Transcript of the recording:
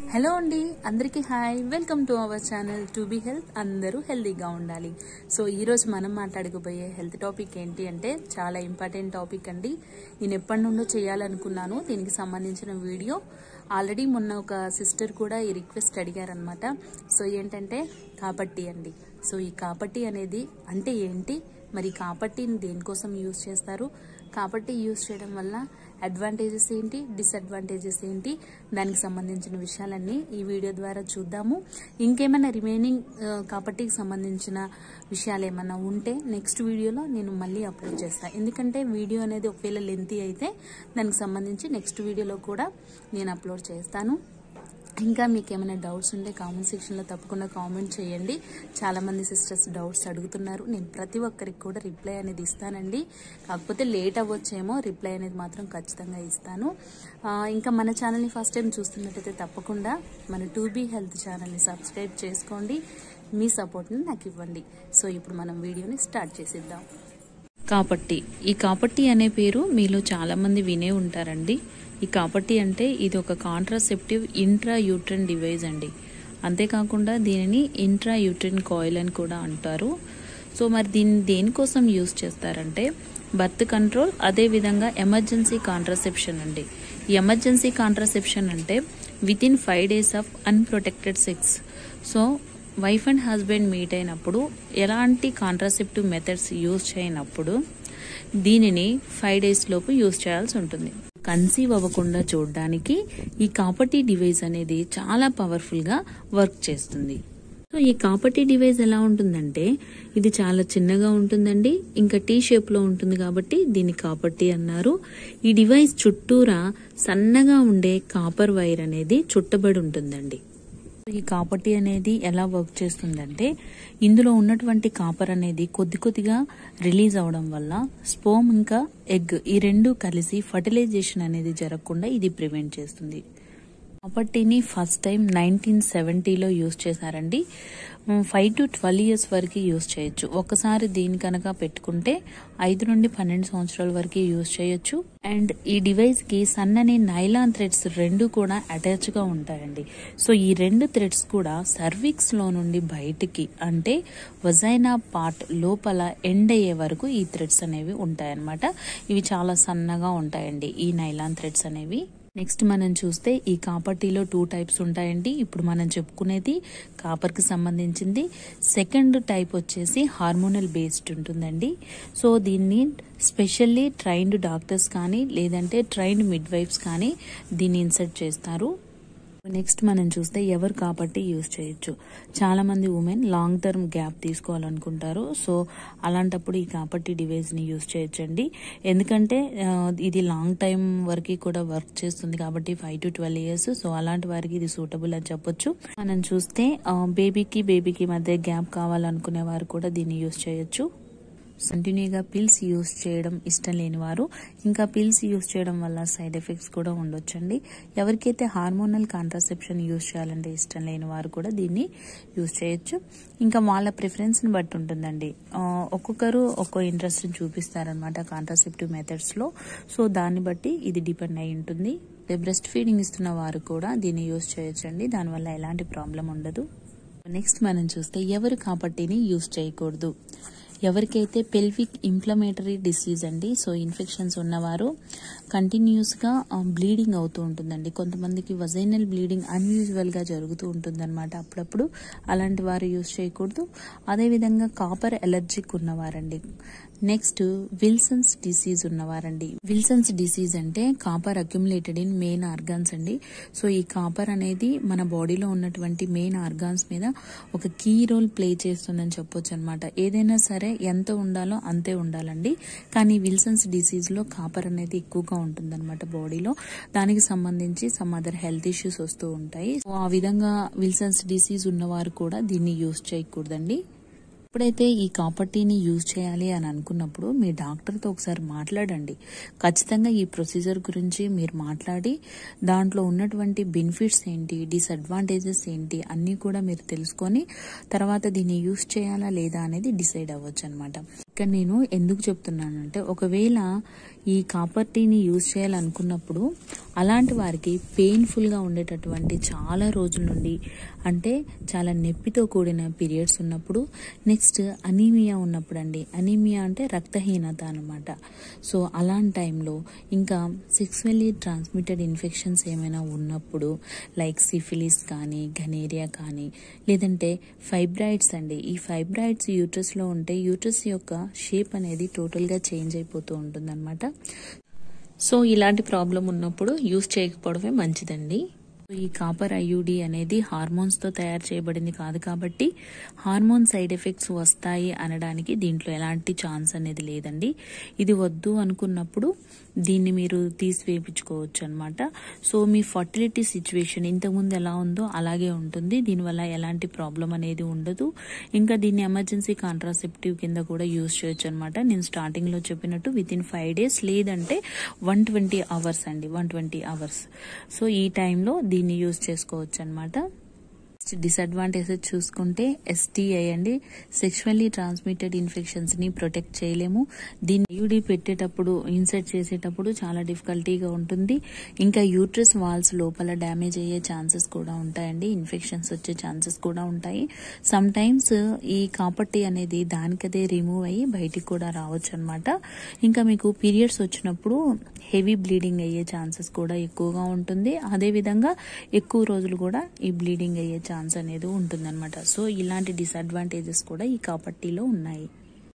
hello అండి అందరికీ hi welcome to our channel to be health అందరూ హెల్తీగా ఉండాలి సో ఈరోజు మనం మాట్లాడుకోబోయే హెల్త్ టాపిక్ ఏంటి అంటే చాలా ఇంపార్టెంట్ టాపిక్ అండి నేను ఎప్పటి నుండో చేయాలనుకున్నాను దీనికి సంబంధించిన వీడియో ఆల్రెడీ మొన్న ఒక సిస్టర్ కూడా ఈ రిక్వెస్ట్ అడిగారనమాట సో ఏంటంటే కాపట్టి అండి సో ఈ కాపట్టి అనేది అంటే ఏంటి మరి కాపట్టిని దేనికోసం యూజ్ చేస్తారు కాబట్టి యూజ్ చేయడం వల్ల అడ్వాంటేజెస్ ఏంటి డిసడ్వాంటేజెస్ ఏంటి దానికి సంబంధించిన విషయాలన్నీ ఈ వీడియో ద్వారా చూద్దాము ఇంకేమైనా రిమైనింగ్ కాపట్టికి సంబంధించిన విషయాలు ఏమైనా ఉంటే నెక్స్ట్ వీడియోలో నేను మళ్ళీ అప్లోడ్ చేస్తాను ఎందుకంటే వీడియో అనేది ఒకవేళ లెంతీ అయితే దానికి సంబంధించి నెక్స్ట్ వీడియోలో కూడా నేను అప్లోడ్ చేస్తాను ఇంకా మీకు ఏమైనా డౌట్స్ ఉంటే కామెంట్ సెక్షన్లో తప్పకుండా కామెంట్ చేయండి చాలామంది సిస్టర్స్ డౌట్స్ అడుగుతున్నారు నేను ప్రతి ఒక్కరికి కూడా రిప్లై అనేది ఇస్తానండి కాకపోతే లేట్ అవ్వచ్చేమో రిప్లై అనేది మాత్రం ఖచ్చితంగా ఇస్తాను ఆ, ఇంకా మన ఛానల్ని ఫస్ట్ టైం చూస్తున్నట్టయితే తప్పకుండా మన టూ బీ హెల్త్ ఛానల్ని సబ్స్క్రైబ్ చేసుకోండి మీ సపోర్ట్ని నాకు ఇవ్వండి సో ఇప్పుడు మనం వీడియోని స్టార్ట్ చేసేద్దాం కాపట్టి ఈ కాపట్టి అనే పేరు మీలో చాలా మంది వినే ఉంటారండి ఈ కాపట్టి అంటే ఇది ఒక కాంట్రాసెప్టివ్ ఇంట్రా యూట్రిన్ డివైస్ అండి అంతేకాకుండా దీనిని ఇంట్రా యూట్రిన్ కాయిల్ అని కూడా అంటారు సో మరి దీన్ని దేనికోసం యూస్ చేస్తారంటే బర్త్ కంట్రోల్ అదేవిధంగా ఎమర్జెన్సీ కాంట్రాసెప్షన్ అండి ఈ ఎమర్జెన్సీ కాంట్రాసెప్షన్ అంటే within five days of unprotected sex so wife and husband meet అయినప్పుడు ఎలాంటి కాంట్రాసెప్టివ్ మెథడ్స్ యూజ్ చేయనప్పుడు దీనిని ఫైవ్ డేస్ లోపు యూజ్ చేయాల్సి ఉంటుంది కన్సీవ్ అవ్వకుండా చూడడానికి ఈ కాపర్టీ డివైస్ అనేది చాలా పవర్ఫుల్ గా వర్క్ చేస్తుంది సో ఈ కాపర్టీ డివైస్ ఎలా ఉంటుందంటే ఇది చాలా చిన్నగా ఉంటుందండి ఇంకా టీ షేప్ లో ఉంటుంది కాబట్టి దీన్ని కాపర్టీ అన్నారు ఈ డివైస్ చుట్టూరా సన్నగా ఉండే కాపర్ వైర్ అనేది చుట్టబడి ఉంటుందండి ఈ కాపర్టీ అనేది ఎలా వర్క్ చేస్తుందంటే ఇందులో ఉన్నటువంటి కాపర్ అనేది కొద్ది కొద్దిగా రిలీజ్ అవడం వల్ల స్పోమ్ ఇంకా ఎగ్ ఈ రెండు కలిసి ఫర్టిలైజేషన్ అనేది జరగకుండా ఇది ప్రివెంట్ చేస్తుంది కాపర్టీని ఫస్ట్ టైం నైన్టీన్ సెవెంటీలో యూజ్ చేశారండి ఫైవ్ టు ట్వెల్వ్ ఇయర్స్ వరకు యూజ్ చేయొచ్చు ఒకసారి దీని కనుక పెట్టుకుంటే ఐదు నుండి పన్నెండు సంవత్సరాల వరకు యూజ్ చేయొచ్చు అండ్ ఈ డివైస్ కి సన్నని నైలాన్ థ్రెడ్స్ రెండు కూడా అటాచ్ గా ఉంటాయండి సో ఈ రెండు థ్రెడ్స్ కూడా సర్విక్స్ లో నుండి బయటికి అంటే వజైనా పార్ట్ లోపల ఎండ్ అయ్యే వరకు ఈ థ్రెడ్స్ అనేవి ఉంటాయన్నమాట ఇవి చాలా సన్నగా ఉంటాయండి ఈ నైలాన్ థ్రెడ్స్ అనేవి నెక్స్ట్ మనం చూస్తే ఈ కాపర్ టీలో టూ టైప్స్ ఉంటాయండి ఇప్పుడు మనం చెప్పుకునేది కాపర్ కి సంబంధించింది సెకండ్ టైప్ వచ్చేసి హార్మోనల్ బేస్డ్ ఉంటుందండి సో దీన్ని స్పెషల్లీ ట్రైన్డ్ డాక్టర్స్ కానీ లేదంటే ట్రైన్డ్ మిడ్ వైఫ్స్ కానీ దీన్ని ఇన్సర్ట్ చేస్తారు నెక్స్ట్ మనం చూస్తే ఎవరు కాబట్టి యూజ్ చేయొచ్చు చాలా మంది ఉమెన్ లాంగ్ టర్మ్ గ్యాప్ తీసుకోవాలనుకుంటారు సో అలాంటప్పుడు ఈ కాపర్టీ డివైస్ ని యూజ్ చేయొచ్చండి ఎందుకంటే ఆ, ఇది లాంగ్ టైం వరకు కూడా వర్క్ చేస్తుంది కాబట్టి five to twelve years so అలాంటి వారికి ఇది సూటబుల్ అని చెప్పొచ్చు మనం చూస్తే బేబీకి బేబీకి మధ్య గ్యాప్ కావాలనుకునే వారు కూడా దీన్ని యూజ్ చేయొచ్చు కంటిన్యూగా పిల్స్ యూస్ చేయడం ఇష్టం లేని వారు ఇంకా పిల్స్ యూస్ చేయడం వల్ల సైడ్ ఎఫెక్ట్స్ కూడా ఉండొచ్చండి ఎవరికైతే హార్మోనల్ కాంట్రాసెప్షన్ యూస్ చేయాలంటే ఇష్టం లేని వారు కూడా దీన్ని యూస్ చేయొచ్చు ఇంకా వాళ్ళ ప్రిఫరెన్స్ని బట్టి ఉంటుందండి ఆ, ఒక్కొక్కరు ఒక్కో ఇంట్రెస్ట్ చూపిస్తారనమాట కాంట్రాసెప్టివ్ మెథడ్స్లో సో దాన్ని బట్టి ఇది డిపెండ్ అయి ఉంటుంది బ్రెస్ట్ ఫీడింగ్ ఇస్తున్న వారు కూడా దీన్ని యూస్ చేయొచ్చండి దానివల్ల ఎలాంటి ప్రాబ్లం ఉండదు నెక్స్ట్ మనం చూస్తే ఎవరు కాపట్టిని యూస్ చేయకూడదు ఎవరికైతే పెల్విక్ ఇన్ఫ్లమేటరీ డిసీజ్ అండి సో ఇన్ఫెక్షన్స్ ఉన్నవారు కంటిన్యూస్గా బ్లీడింగ్ అవుతూ ఉంటుందండి కొంతమందికి వజైనల్ బ్లీడింగ్ అన్యూజువల్గా జరుగుతూ ఉంటుందన్నమాట అప్పుడప్పుడు అలాంటి వారు యూజ్ చేయకూడదు అదేవిధంగా కాపర్ ఎలర్జిక్ ఉన్నవారండి నెక్స్ట్ విల్సన్స్ డిసీజ్ ఉన్నవారండి విల్సన్స్ డిసీజ్ అంటే copper accumulated in main organs అండి సో ఈ కాపర్ అనేది మన బాడీలో ఉన్నటువంటి మెయిన్ ఆర్గాన్స్ మీద ఒక కీ రోల్ ప్లే చేస్తుందని చెప్పొచ్చు అనమాట ఏదైనా సరే ఎంత ఉండాలో అంతే ఉండాలండి కానీ విల్సన్స్ డిసీజ్ లో కాపర్ అనేది ఎక్కువగా ఉంటుందన్నమాట బాడీలో దానికి సంబంధించి సమ్ అదర్ హెల్త్ ఇష్యూస్ వస్తూ ఉంటాయి సో ఆ విధంగా విల్సన్స్ డిసీజ్ ఉన్నవారు కూడా దీన్ని యూజ్ చేయకూడదండి ఎప్పుడైతే ఈ కాపర్టీని యూజ్ చేయాలి అని అనుకున్నప్పుడు మీ డాక్టర్తో ఒకసారి మాట్లాడండి ఖచ్చితంగా ఈ ప్రొసీజర్ గురించి మీరు మాట్లాడి దాంట్లో ఉన్నటువంటి బెనిఫిట్స్ ఏంటి డిసడ్వాంటేజెస్ ఏంటి అన్నీ కూడా మీరు తెలుసుకొని తర్వాత దీన్ని యూజ్ చేయాలా లేదా అనేది డిసైడ్ అవ్వచ్చు అనమాట ఇక్కడ నేను ఎందుకు చెప్తున్నానంటే ఒకవేళ ఈ కాపర్ టీని యూజ్ చేయాలనుకున్నప్పుడు అలాంటి వారికి పెయిన్ఫుల్గా ఉండేటటువంటి చాలా రోజుల నుండి అంటే చాలా నొప్పితో కూడిన పీరియడ్స్ ఉన్నప్పుడు నెక్స్ట్ అనీమియా ఉన్నప్పుడు అండి అనీమియా అంటే రక్తహీనత అనమాట సో అలాంటి టైంలో ఇంకా సెక్స్వల్లీ ట్రాన్స్మిటెడ్ ఇన్ఫెక్షన్స్ ఏమైనా ఉన్నప్పుడు లైక్ సిఫిలిస్ కానీ గనేరియా కానీ లేదంటే ఫైబ్రాయిడ్స్ అండి ఈ ఫైబ్రాయిడ్స్ యూట్రస్లో ఉంటే యూట్రస్ యొక్క షేప్ అనేది టోటల్గా చేంజ్ అయిపోతూ ఉంటుందన్నమాట సో ఇలాంటి ప్రాబ్లం ఉన్నప్పుడు యూస్ చేయకపోవడమే మంచిదండి ఈ కాపర్ ఐయుడి అనేది హార్మోన్స్తో తయారు చేయబడింది కాదు కాబట్టి హార్మోన్ సైడ్ ఎఫెక్ట్స్ వస్తాయి అనడానికి దీంట్లో ఎలాంటి ఛాన్స్ అనేది లేదండి ఇది వద్దు అనుకున్నప్పుడు దీన్ని మీరు తీసివేయించుకోవచ్చు అనమాట సో మీ ఫర్టిలిటీ సిచ్యువేషన్ ఇంతకుముందు ఎలా ఉందో అలాగే ఉంటుంది దీనివల్ల ఎలాంటి ప్రాబ్లం అనేది ఉండదు ఇంకా దీన్ని ఎమర్జెన్సీ కాంట్రాసెప్టివ్ కింద కూడా యూస్ చేయొచ్చు అనమాట నేను స్టార్టింగ్లో చెప్పినట్టు విత్ ఇన్ ఫైవ్ డేస్ లేదంటే వన్ ట్వంటీ అవర్స్ అండి వన్ ట్వంటీ అవర్స్ సో ఈ టైంలో దీన్ని యూస్ చేసుకోవచ్చు అనమాట డిసడ్వాంటేజెస్ చూసుకుంటే ఎస్టీఐ అండి సెక్షువల్లీ ట్రాన్స్మిటెడ్ ఇన్ఫెక్షన్స్ ని ప్రొటెక్ట్ చేయలేము దీన్ని యూడి పెట్టేటప్పుడు ఇన్సర్ట్ చేసేటప్పుడు చాలా డిఫికల్టీగా ఉంటుంది ఇంకా యూట్రస్ వాల్స్ లోపల డ్యామేజ్ అయ్యే ఛాన్సెస్ కూడా ఉంటాయండి ఇన్ఫెక్షన్స్ వచ్చే ఛాన్సెస్ కూడా ఉంటాయి సమ్ టైమ్స్ ఈ కాపట్టి అనేది దానికదే రిమూవ్ అయ్యి బయటికి కూడా రావచ్చు అనమాట ఇంకా మీకు పీరియడ్స్ వచ్చినప్పుడు హెవీ బ్లీడింగ్ అయ్యే ఛాన్సెస్ కూడా ఎక్కువగా ఉంటుంది అదేవిధంగా ఎక్కువ రోజులు కూడా ఈ బ్లీడింగ్ అయ్యే ఛాన్స్ అనేది ఉంటుందన్నమాట సో ఇలాంటి డిసడ్వాంటేజెస్ కూడా ఈ కాపట్టీలో ఉన్నాయి